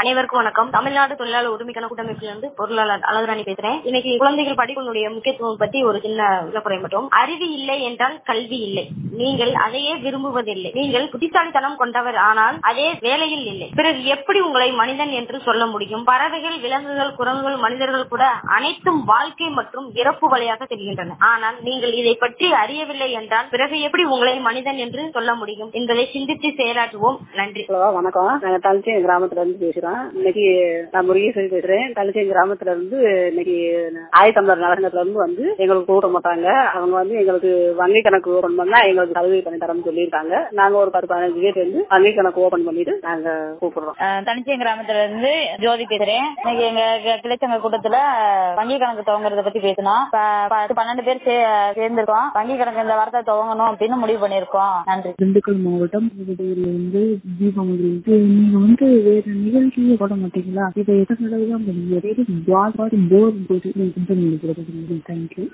அனைவருக்கும் வணக்கம் தமிழ்நாடு தொழிலாளர் உரிமைக்கான கூட்டமைப்பிலிருந்து பொருளாளர் அழகுராணி பேசுறேன் இன்னைக்கு குழந்தைகள் படிப்பினுடைய முக்கியத்துவம் பத்தி ஒரு சின்ன விளக்குறை மட்டும் அறிவு இல்லை என்றால் கல்வி இல்லை நீங்கள் அதையே விரும்புவதில்லை நீங்கள் புத்திசாலித்தனம் கொண்டவர் ஆனால் அதே வேலையில் இல்லை பிறகு எப்படி உங்களை மனிதன் என்று சொல்ல முடியும் பறவைகள் விலங்குகள் குரங்குகள் மனிதர்கள் கூட அனைத்தும் வாழ்க்கை மற்றும் இறப்பு வழியாக தெரிகின்றன ஆனால் நீங்கள் இதை பற்றி அறியவில்லை என்றால் பிறகு எப்படி உங்களை மனிதன் என்று சொல்ல முடியும் என்பதை சிந்தித்து செயலாற்றுவோம் நன்றி ஹலோ வணக்கம் நாங்க தலச்சேரி கிராமத்துல இருந்து பேசுறோம் இன்னைக்கு நான் முருகேஸ்வரி பேசுறேன் தலச்சேரி கிராமத்துல இருந்து இன்னைக்கு ஆயத்தமிழர் நலசங்கத்துல இருந்து வந்து எங்களுக்கு கூட்ட மாட்டாங்க அவங்க வந்து எங்களுக்கு வங்கி கணக்கு ஓபன் பண்ணா எங்களுக்கு சலுகை பண்ணி தரேன்னு சொல்லியிருக்காங்க நாங்க ஒரு பத்து பதினஞ்சு பேர் வந்து வங்கி கணக்கு ஓபன் பண்ணிட்டு நாங்க கூப்பிடுறோம் தனிச்சயம் கிராமத்துல இருந்து ஜோதி பேசுறேன் இன்னைக்கு எங்க க- கிளைச்சங்க கூட்டத்துல வங்கி கணக்கு துவங்குறத பத்தி பேசணும் ப- பத்து பன்னெண்டு பேர் சே- சேர்ந்திருக்கோம் வங்கி கணக்கு இந்த வாரத்தை துவங்கணும் அப்படின்னு முடிவு பண்ணிருக்கோம் நன்றி திண்டுக்கல் மாவட்டம் புதுக்கோட்டையில இருந்து தீபாவளி இது நீங்க வந்து வேற நிகழ்ச்சியே போட மாட்டீங்களா இதை எத்தனை தடவை தான் பண்ணுவீங்க போர் போட்டு தேங்க்யூ